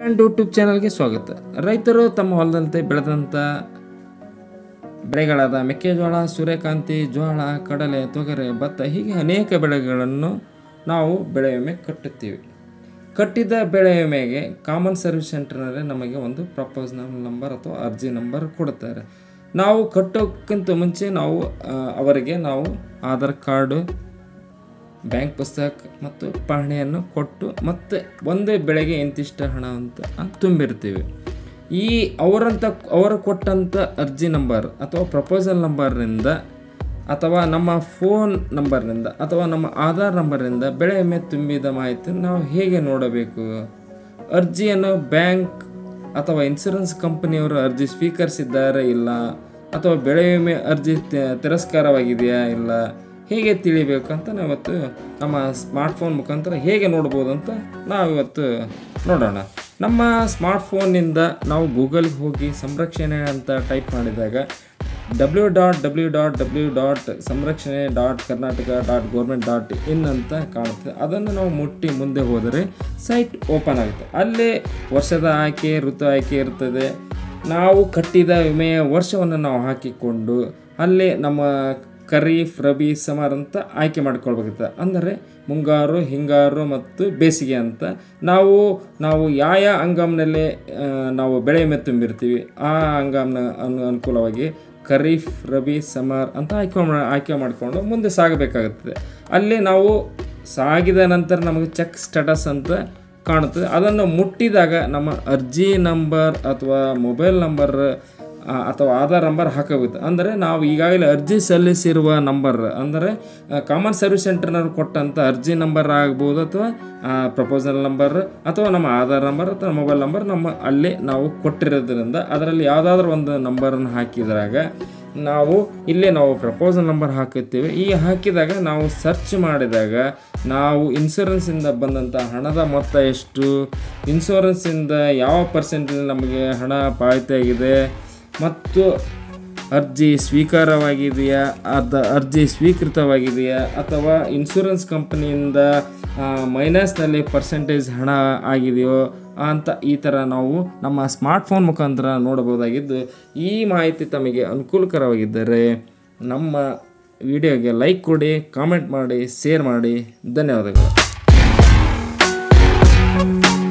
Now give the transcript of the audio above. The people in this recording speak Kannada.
ಆ್ಯಂಡ್ ಯೂಟ್ಯೂಬ್ ಚಾನಲ್ಗೆ ಸ್ವಾಗತ ರೈತರು ತಮ್ಮ ಹೊಲದಂತೆ ಬೆಳೆದಂಥ ಬೆಳೆಗಳಾದ ಮೆಕ್ಕೆಜೋಳ ಸೂರ್ಯಕಾಂತಿ ಜೋಳ ಕಡಲೆ ತೊಗರೆ ಭತ್ತ ಹೀಗೆ ಅನೇಕ ಬೆಳೆಗಳನ್ನು ನಾವು ಬೆಳೆ ವಿಮೆ ಕಟ್ಟುತ್ತೀವಿ ಕಟ್ಟಿದ ಬೆಳೆ ವಿಮೆಗೆ ಕಾಮನ್ ಸರ್ವಿಸ್ ಸೆಂಟರ್ನಲ್ಲಿ ನಮಗೆ ಒಂದು ಪ್ರಪೋಸಲ್ ನಂಬರ್ ಅಥವಾ ಅರ್ಜಿ ನಂಬರ್ ಕೊಡುತ್ತಾರೆ ನಾವು ಕಟ್ಟೋಕ್ಕಿಂತ ಮುಂಚೆ ನಾವು ಆ, ಅವರಿಗೆ ನಾವು ಆಧಾರ್ ಕಾರ್ಡು ಬ್ಯಾಂಕ್ ಪುಸ್ತಕ ಮತ್ತು ಪಹಣಿಯನ್ನು ಕೊಟ್ಟು ಮತ್ತೆ ಒಂದೇ ಬೆಳೆಗೆ ಇಂತಿಷ್ಟ ಹಣ ಅಂತ ತುಂಬಿರ್ತೀವಿ ಈ ಅವರಂತ ಅವರು ಕೊಟ್ಟಂಥ ಅರ್ಜಿ ನಂಬರ್ ಅಥವಾ ಪ್ರಪೋಸಲ್ ನಂಬರ್ನಿಂದ ಅಥವಾ ನಮ್ಮ ಫೋನ್ ನಂಬರ್ನಿಂದ ಅಥವಾ ನಮ್ಮ ಆಧಾರ್ ನಂಬರ್ನಿಂದ ಬೆಳೆ ವಿಮೆ ತುಂಬಿದ ಮಾಹಿತಿ ನಾವು ಹೇಗೆ ನೋಡಬೇಕು ಅರ್ಜಿಯನ್ನು ಬ್ಯಾಂಕ್ ಅಥವಾ ಇನ್ಶೂರೆನ್ಸ್ ಕಂಪನಿಯವರು ಅರ್ಜಿ ಸ್ವೀಕರಿಸಿದ್ದಾರೆ ಇಲ್ಲ ಅಥವಾ ಬೆಳೆ ವಿಮೆ ಅರ್ಜಿ ತಿ- ತಿರಸ್ಕಾರವಾಗಿದೆಯಾ ಇಲ್ಲ ಹೇಗೆ ತಿಳಿಬೇಕಂತ ನಾವಿವತ್ತು ನಮ್ಮ ಸ್ಮಾರ್ಟ್ಫೋನ್ ಮುಖಾಂತರ ಹೇಗೆ ನೋಡ್ಬೋದು ಅಂತ ನಾವಿವತ್ತು ನೋಡೋಣ ನಮ್ಮ ಸ್ಮಾರ್ಟ್ಫೋನ್ನಿಂದ ನಾವು ಗೂಗಲ್ಗೆ ಹೋಗಿ ಸಂರಕ್ಷಣೆ ಅಂತ ಟೈಪ್ ಮಾಡಿದಾಗ W dot W dot W dot ಸಂರಕ್ಷಣೆ dot Karnataka dot government dot in ಅಂತ ಕಾಣುತ್ತೆ ಅದನ್ನು ನಾವು ಮುಟ್ಟಿ ಮುಂದೆ ಹೋದರೆ ಸೈಟ್ ಓಪನ್ ಆಗುತ್ತೆ ಅಲ್ಲಿ ವರ್ಷದ ಆಯ್ಕೆ ಋತು ಆಯ್ಕೆ ಇರ್ತದೆ ನಾವು ಕಟ್ಟಿದ ವಿಮೆಯ ವರ್ಷವನ್ನು ನಾವು ಹಾಕಿಕೊಂಡು ಅಲ್ಲಿ ನಮ್ಮ ಖರೀಫ್ ರಬಿ ಸಮರ್ ಅಂತ ಆಯ್ಕೆ ಮಾಡ್ಕೊಳ್ಬೇಕಾಗುತ್ತೆ ಅಂದರೆ ಮುಂಗಾರು ಹಿಂಗಾರು ಮತ್ತು ಬೇಸಿಗೆ ಅಂತ ನಾವು ನಾವು ಯಾವ ಯಾವ ಹಂಗಾಮಿನಲ್ಲಿ ಆ, ನಾವು ಬೆಳೆ ವಿಮೆ ತುಂಬಿರ್ತೀವಿ ಆ ಹಂಗಾಮ್ನ ಅನು ಅನುಕೂಲವಾಗಿ ಖರೀಫ್ ರಬಿ ಸಮರ್ ಅಂತ ಆಯ್ಕೆ ಮಾ- ಆಯ್ಕೆ ಮಾಡಿಕೊಂಡು ಮುಂದೆ ಸಾಗಬೇಕಾಗುತ್ತದೆ ಅಲ್ಲಿ ನಾವು ಸಾಗಿದ ನಂತರ ನಮಗೆ ಚೆಕ್ ಸ್ಟೇಟಸ್ ಅಂತ ಕಾಣುತ್ತದೆ ಅದನ್ನು ಮುಟ್ಟಿದಾಗ ನಮ್ಮ ಅರ್ಜಿ ನಂಬರ್ ಅಥವಾ ಮೊಬೈಲ್ ನಂಬರ್ ಆ, ಅಥವಾ ಆಧಾರ್ ನಂಬರ್ ಹಾಕಬೇಕು ಅಂದರೆ ನಾವು ಈಗಾಗಲೇ ಅರ್ಜಿ ಸಲ್ಲಿಸಿರುವ ನಂಬರ್ ಅಂದರೆ ಕಾಮನ್ ಸರ್ವಿಸ್ ಸೆಂಟರ್ನವ್ರು ಕೊಟ್ಟಂಥ ಅರ್ಜಿ ನಂಬರ್ ಆಗ್ಬೋದು ಅಥವಾ ಪ್ರಪೋಸಲ್ ನಂಬರ್ ಅಥವಾ ನಮ್ಮ ಆಧಾರ್ ನಂಬರ್ ಅಥವಾ ಮೊಬೈಲ್ ನಂಬರ್ ನಮ್ಮ ಅಲ್ಲಿ ನಾವು ಕೊಟ್ಟಿರೋದ್ರಿಂದ ಅದರಲ್ಲಿ ಯಾವುದಾದ್ರೂ ಒಂದು ನಂಬರನ್ನು ಹಾಕಿದಾಗ ನಾವು ಇಲ್ಲೇ ನಾವು ಪ್ರಪೋಸಲ್ ನಂಬರ್ ಹಾಕುತ್ತೀವಿ ಈ ಹಾಕಿದಾಗ ನಾವು ಸರ್ಚ್ ಮಾಡಿದಾಗ ನಾವು ಇನ್ಶೂರೆನ್ಸಿಂದ ಬಂದಂಥ ಹಣದ ಮೊತ್ತ ಎಷ್ಟು ಇನ್ಶೂರೆನ್ಸಿಂದ ಯಾವ ಪರ್ಸೆಂಟೇಜ್ ನಮಗೆ ಹಣ ಪಾವತಿಯಾಗಿದೆ ಮತ್ತು ಅರ್ಜಿ ಸ್ವೀಕಾರವಾಗಿದೆಯಾ ಅದ ಅರ್ಜಿ ಸ್ವೀಕೃತವಾಗಿದೆಯಾ ಅಥವಾ ಇನ್ಶೂರೆನ್ಸ್ ಕಂಪನಿಯಿಂದ ಮೈನಸ್ನಲ್ಲಿ ಪರ್ಸೆಂಟೇಜ್ ಹಣ ಆಗಿದೆಯೋ ಅಂತ ಈ ಥರ ನಾವು ನಮ್ಮ ಸ್ಮಾರ್ಟ್ಫೋನ್ ಮುಖಾಂತರ ನೋಡಬಹುದಾಗಿದ್ದು ಈ ಮಾಹಿತಿ ತಮಗೆ ಅನುಕೂಲಕರವಾಗಿದ್ದರೆ ನಮ್ಮ ವಿಡಿಯೋಗೆ ಲೈಕ್ ಕೊಡಿ ಕಾಮೆಂಟ್ ಮಾಡಿ ಶೇರ್ ಮಾಡಿ ಧನ್ಯವಾದಗಳು